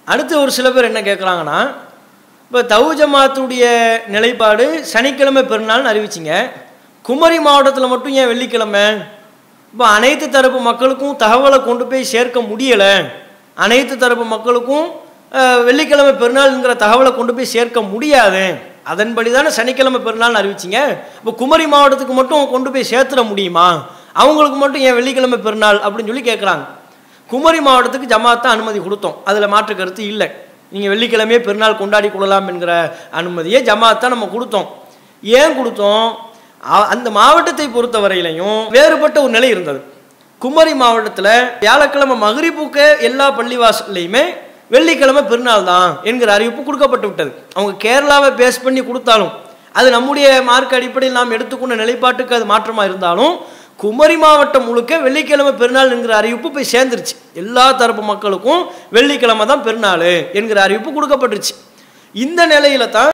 அடுத்து ஒரு சில பேர் என்ன கேட்குறாங்கன்னா இப்போ தவு ஜமாத்துடைய நிலைப்பாடு சனிக்கிழமை பெருநாள்னு அறிவிச்சிங்க குமரி மாவட்டத்தில் மட்டும் ஏன் வெள்ளிக்கிழமை இப்போ அனைத்து தரப்பு மக்களுக்கும் தகவலை கொண்டு போய் சேர்க்க முடியலை அனைத்து தரப்பு மக்களுக்கும் அஹ், வெள்ளிக்கிழமை பெருநாள்ங்கிற தகவலை கொண்டு போய் சேர்க்க முடியாது அதன்படி தானே சனிக்கிழமை பெருநாள்னு அறிவிச்சிங்க இப்போ குமரி மாவட்டத்துக்கு மட்டும் கொண்டு போய் சேர்த்துட முடியுமா அவங்களுக்கு மட்டும் ஏன் வெள்ளிக்கிழமை பெருநாள் அப்படின்னு சொல்லி கேட்குறாங்க குமரி மாவட்டத்துக்கு ஜமாத் தான் அனுமதி கொடுத்தோம் அதில் மாற்று கருத்து இல்லை நீங்கள் வெள்ளிக்கிழமையே பெருநாள் கொண்டாடி கொள்ளலாம் என்கிற அனுமதியை ஜமாத் தான் நம்ம கொடுத்தோம் ஏன் கொடுத்தோம் அ- அந்த மாவட்டத்தை பொறுத்தவரையிலையும் வேறுபட்ட ஒரு நிலை இருந்தது குமரி மாவட்டத்தில் வியாழக்கிழமை மகரிப்புக்கு எல்லா பள்ளிவாசல்லையுமே வெள்ளிக்கிழமை பெருநாள் தான் என்கிற அறிவிப்பு கொடுக்கப்பட்டு விட்டது அவங்க கேரளாவை பேஸ் பண்ணி கொடுத்தாலும் அது நம்முடைய மார்க் அடிப்படையில் நாம் எடுத்துக்கொண்ட நிலைப்பாட்டுக்கு அது மாற்றமாக இருந்தாலும் குமரி மாவட்டம் முழுக்க வெள்ளிக்கிழமை பெருநாள் என்கிற அறிவிப்பு போய் சேர்ந்துருச்சு எல்லா தரப்பு மக்களுக்கும் வெள்ளிக்கிழமை தான் பெருநாள் என்கிற அறிவிப்பு கொடுக்கப்பட்டுருச்சு இந்த நிலையில தான்